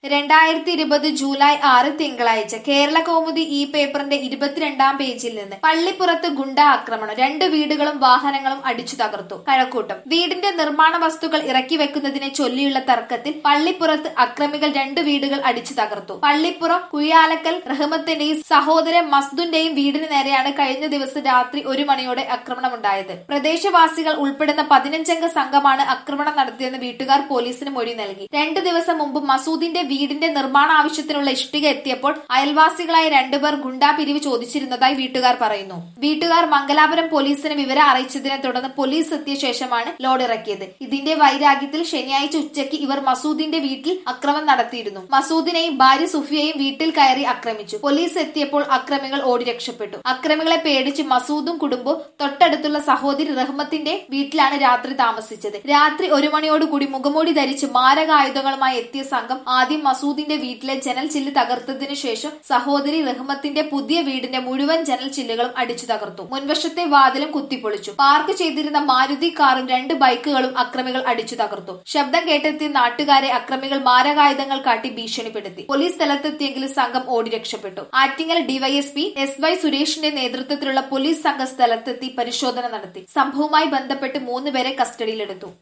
രണ്ടായിരത്തി ഇരുപത് ജൂലൈ ആറ് തിങ്കളാഴ്ച കേരള കൗമുദി ഈ പേപ്പറിന്റെ ഇരുപത്തിരണ്ടാം പേജിൽ നിന്ന് പള്ളിപ്പുറത്ത് ഗുണ്ട ആക്രമണം രണ്ട് വീടുകളും വാഹനങ്ങളും അടിച്ചു തകർത്തു കഴക്കൂട്ടം വീടിന്റെ നിർമ്മാണ വസ്തുക്കൾ ഇറക്കി വെക്കുന്നതിനെ ചൊല്ലിയുള്ള തർക്കത്തിൽ പള്ളിപ്പുറത്ത് അക്രമികൾ രണ്ട് വീടുകൾ അടിച്ചു തകർത്തു പള്ളിപ്പുറം കുഴിയാലക്കൽ റഹ്മത്തിന്റെയും സഹോദരൻ മസ്ദുന്റെയും വീടിന് നേരെയാണ് കഴിഞ്ഞ ദിവസം രാത്രി ഒരു മണിയോടെ ആക്രമണമുണ്ടായത് പ്രദേശവാസികൾ ഉൾപ്പെടുന്ന പതിനഞ്ചംഗ സംഘമാണ് ആക്രമണം നടത്തിയെന്ന് വീട്ടുകാർ പോലീസിന് മൊഴി നൽകി രണ്ടു ദിവസം മുമ്പ് മസൂദിന്റെ വീടിന്റെ നിർമ്മാണ ആവശ്യത്തിനുള്ള ഇഷ്ടിക എത്തിയപ്പോൾ അയൽവാസികളായ രണ്ടുപേർ ഗുണ്ടാ പിരിവ് ചോദിച്ചിരുന്നതായി വീട്ടുകാർ പറയുന്നു വീട്ടുകാർ മംഗലാപുരം പോലീസിന് വിവരം അറിയിച്ചതിനെ തുടർന്ന് പോലീസ് എത്തിയ ശേഷമാണ് ലോഡ് ഇറക്കിയത് ഇതിന്റെ വൈരാഗ്യത്തിൽ ശനിയാഴ്ച ഉച്ചയ്ക്ക് ഇവർ മസൂദിന്റെ വീട്ടിൽ അക്രമം നടത്തിയിരുന്നു മസൂദിനെയും ഭാര്യ സുഫിയയും വീട്ടിൽ കയറി ആക്രമിച്ചു പോലീസ് എത്തിയപ്പോൾ അക്രമികൾ ഓടി രക്ഷപ്പെട്ടു അക്രമികളെ പേടിച്ച് മസൂദും കുടുംബവും തൊട്ടടുത്തുള്ള സഹോദരി റഹ്മത്തിന്റെ വീട്ടിലാണ് രാത്രി താമസിച്ചത് രാത്രി ഒരു മണിയോടുകൂടി മുഖമൂടി ധരിച്ച് മാരകായുധങ്ങളുമായി എത്തിയ സംഘം ആദ്യം മസൂദിന്റെ വീട്ടിലെ ജനൽ ചില്ല് തകർത്തതിനു ശേഷം സഹോദരി റഹ്മത്തിന്റെ പുതിയ വീടിന്റെ മുഴുവൻ ജനൽ ചില്ലുകളും അടിച്ചു തകർത്തു മുൻവശത്തെ വാതിലും കുത്തിപ്പൊളിച്ചു പാർക്ക് ചെയ്തിരുന്ന മാരുതി കാറും രണ്ട് ബൈക്കുകളും അക്രമികൾ അടിച്ചു തകർത്തു ശബ്ദം കേട്ടെത്തിയ നാട്ടുകാരെ അക്രമികൾ മാരകായുധങ്ങൾ കാട്ടി ഭീഷണിപ്പെടുത്തി പോലീസ് സ്ഥലത്തെത്തിയെങ്കിലും സംഘം ഓടി രക്ഷപ്പെട്ടു ആറ്റിങ്ങൽ ഡിവൈഎസ്പി എസ് വൈ സുരേഷിന്റെ നേതൃത്വത്തിലുള്ള പോലീസ് സംഘം സ്ഥലത്തെത്തി പരിശോധന നടത്തി സംഭവവുമായി ബന്ധപ്പെട്ട് മൂന്നുപേരെ കസ്റ്റഡിയിലെടുത്തു